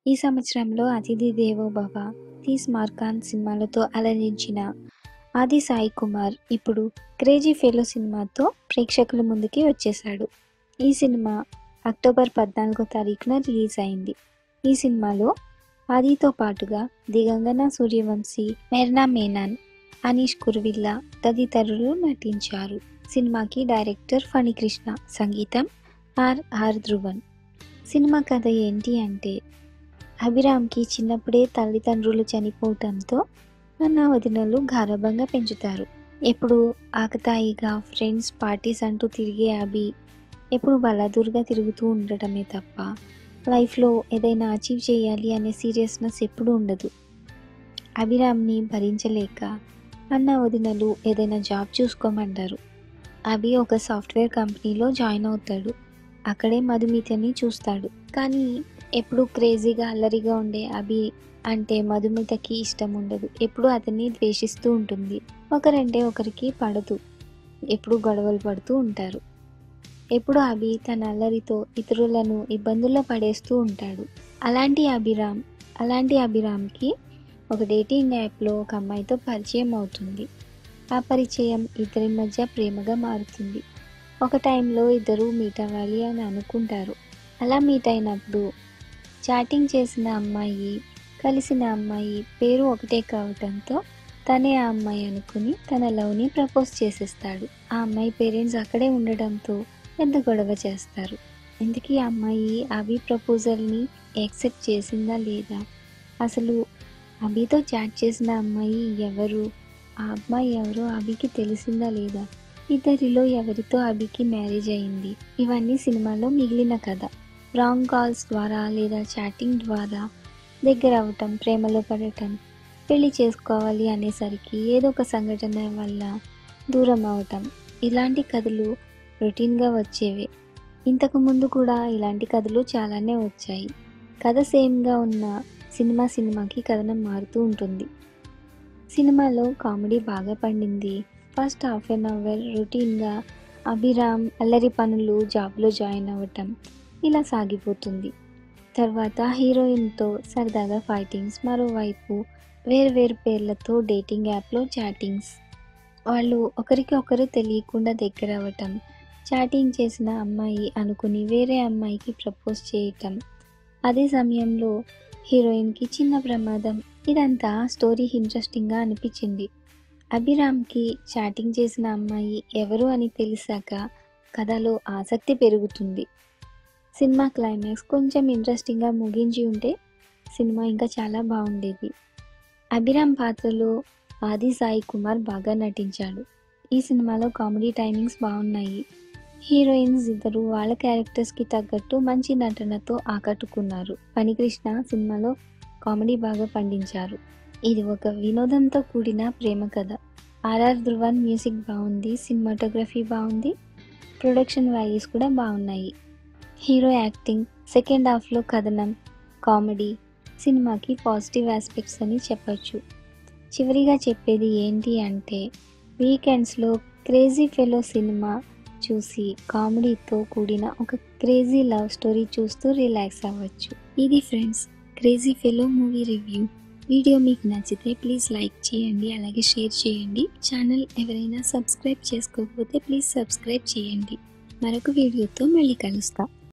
ఈ సంవత్సరంలో అతిథి దేవో భవ తీస్ మార్కాన్ సినిమాలతో అలరించిన ఆది సాయి కుమార్ ఇప్పుడు క్రేజీ ఫెలో సినిమాతో ప్రేక్షకుల ముందుకి వచ్చేశాడు ఈ సినిమా అక్టోబర్ పద్నాలుగో తారీఖున రిలీజ్ అయింది ఈ సినిమాలో ఆదితో పాటుగా దిగంగన సూర్యవంశీ మెర్నా మేనన్ అనీష్ కురువిల్లా తదితరులు నటించారు సినిమాకి డైరెక్టర్ ఫణికృష్ణ సంగీతం ఆర్ ఆర్ ధ్రువన్ సినిమా కథ ఏంటి అంటే అభిరామ్కి చిన్నప్పుడే తల్లిదండ్రులు చనిపోవటంతో అన్న వదినలు గారభంగా పెంచుతారు ఎప్పుడు ఆకతాయిగా ఫ్రెండ్స్ పార్టీస్ అంటూ తిరిగే అభి ఎప్పుడు బలాదూరుగా తిరుగుతూ ఉండటమే తప్ప లైఫ్లో ఏదైనా అచీవ్ చేయాలి అనే సీరియస్నెస్ ఎప్పుడూ ఉండదు అభిరామ్ని భరించలేక అన్న వదినలు ఏదైనా జాబ్ చూసుకోమంటారు అభి ఒక సాఫ్ట్వేర్ కంపెనీలో జాయిన్ అవుతాడు అక్కడే మధుమితని చూస్తాడు కానీ ఎప్పుడు క్రేజీగా అల్లరిగా ఉండే అభి అంటే మధుమితకి ఇష్టం ఉండదు ఎప్పుడు అతన్ని ద్వేషిస్తూ ఉంటుంది ఒకరంటే ఒకరికి పడదు ఎప్పుడు గొడవలు పడుతూ ఉంటారు ఎప్పుడు అభి తన అల్లరితో ఇతరులను ఇబ్బందుల్లో పడేస్తూ ఉంటాడు అలాంటి అభిరామ్ అలాంటి అభిరామ్కి ఒక డేటింగ్ యాప్లో ఒక అమ్మాయితో పరిచయం అవుతుంది ఆ పరిచయం ఇద్దరి మధ్య ప్రేమగా మారుతుంది ఒక టైంలో ఇద్దరు మీట్ అవ్వాలి అని అనుకుంటారు అలా మీట్ అయినప్పుడు చాటింగ్ చేసిన అమ్మాయి కలిసిన అమ్మాయి పేరు ఒకటే కావటంతో తనే ఆ అమ్మాయి అనుకుని తన లవ్ని ప్రపోజ్ చేసేస్తాడు ఆ అమ్మాయి పేరెంట్స్ అక్కడే ఉండడంతో పెద్ద గొడవ చేస్తారు ఇంతకీ ఆ అమ్మాయి అభి ప్రపోజల్ని యాక్సెప్ట్ చేసిందా లేదా అసలు అభితో చాట్ చేసిన అమ్మాయి ఎవరు ఆ అమ్మాయి ఎవరో అభికి తెలిసిందా లేదా ఇద్దరిలో ఎవరితో అభికి మ్యారేజ్ అయింది ఇవన్నీ సినిమాలో మిగిలిన కథ రాంగ్ కాల్స్ ద్వారా లేదా చాటింగ్ ద్వారా దగ్గర అవటం ప్రేమలో పడటం పెళ్లి చేసుకోవాలి అనేసరికి ఏదో ఒక సంఘటన వల్ల దూరం అవటం ఇలాంటి కథలు రొటీన్గా వచ్చేవే ఇంతకు ముందు కూడా ఇలాంటి కథలు చాలానే వచ్చాయి కథ సేమ్గా ఉన్న సినిమా సినిమాకి కథనం మారుతూ ఉంటుంది సినిమాలో కామెడీ బాగా పండింది ఫస్ట్ హాఫ్ అన్ అవర్ రొటీన్గా అభిరామ్ అల్లరి పనులు జాబ్లో జాయిన్ అవ్వటం ఇలా సాగిపోతుంది తర్వాత హీరోయిన్తో సరదాగా ఫైటింగ్స్ మరోవైపు వేరు పేర్లతో డేటింగ్ యాప్లో చాటింగ్స్ వాళ్ళు ఒకరికి ఒకరు తెలియకుండా దగ్గర అవ్వటం చాటింగ్ చేసిన అమ్మాయి అనుకుని వేరే అమ్మాయికి ప్రపోజ్ చేయటం అదే సమయంలో హీరోయిన్కి చిన్న ప్రమాదం ఇదంతా స్టోరీ ఇంట్రెస్టింగ్గా అనిపించింది అభిరామ్కి చాటింగ్ చేసిన అమ్మాయి ఎవరు అని తెలిసాక కథలో ఆసక్తి పెరుగుతుంది సినిమా క్లైమాక్స్ కొంచెం ఇంట్రెస్టింగ్గా ముగించి ఉంటే సినిమా ఇంకా చాలా బాగుండేది అభిరామ్ పాత్రలో ఆది సాయి కుమార్ బాగా నటించాడు ఈ సినిమాలో కామెడీ టైమింగ్స్ బాగున్నాయి హీరోయిన్స్ ఇద్దరు వాళ్ళ క్యారెక్టర్స్కి తగ్గట్టు మంచి నటనతో ఆకట్టుకున్నారు ఫణికృష్ణ సినిమాలో కామెడీ బాగా పండించారు ఇది ఒక వినోదంతో కూడిన ప్రేమ కథ ఆర్ఆర్ ధ్రువన్ మ్యూజిక్ బాగుంది సినిమాటోగ్రఫీ బాగుంది ప్రొడక్షన్ వాల్యూస్ కూడా బాగున్నాయి హీరో యాక్టింగ్ సెకండ్ హాఫ్లో కథనం కామెడీ సినిమాకి పాజిటివ్ ఆస్పెక్ట్స్ అని చెప్పచ్చు చివరిగా చెప్పేది ఏంటి అంటే వీకెండ్స్లో క్రేజీ ఫెలో సినిమా చూసి కామెడీతో కూడిన ఒక క్రేజీ లవ్ స్టోరీ చూస్తూ రిలాక్స్ అవ్వచ్చు ఇది friends crazy fellow movie review video మీకు నచ్చితే ప్లీజ్ లైక్ చేయండి అలాగే షేర్ చేయండి ఛానల్ ఎవరైనా సబ్స్క్రైబ్ చేసుకోకపోతే ప్లీజ్ సబ్స్క్రైబ్ చేయండి మరొక వీడియోతో మళ్ళీ కలుస్తాం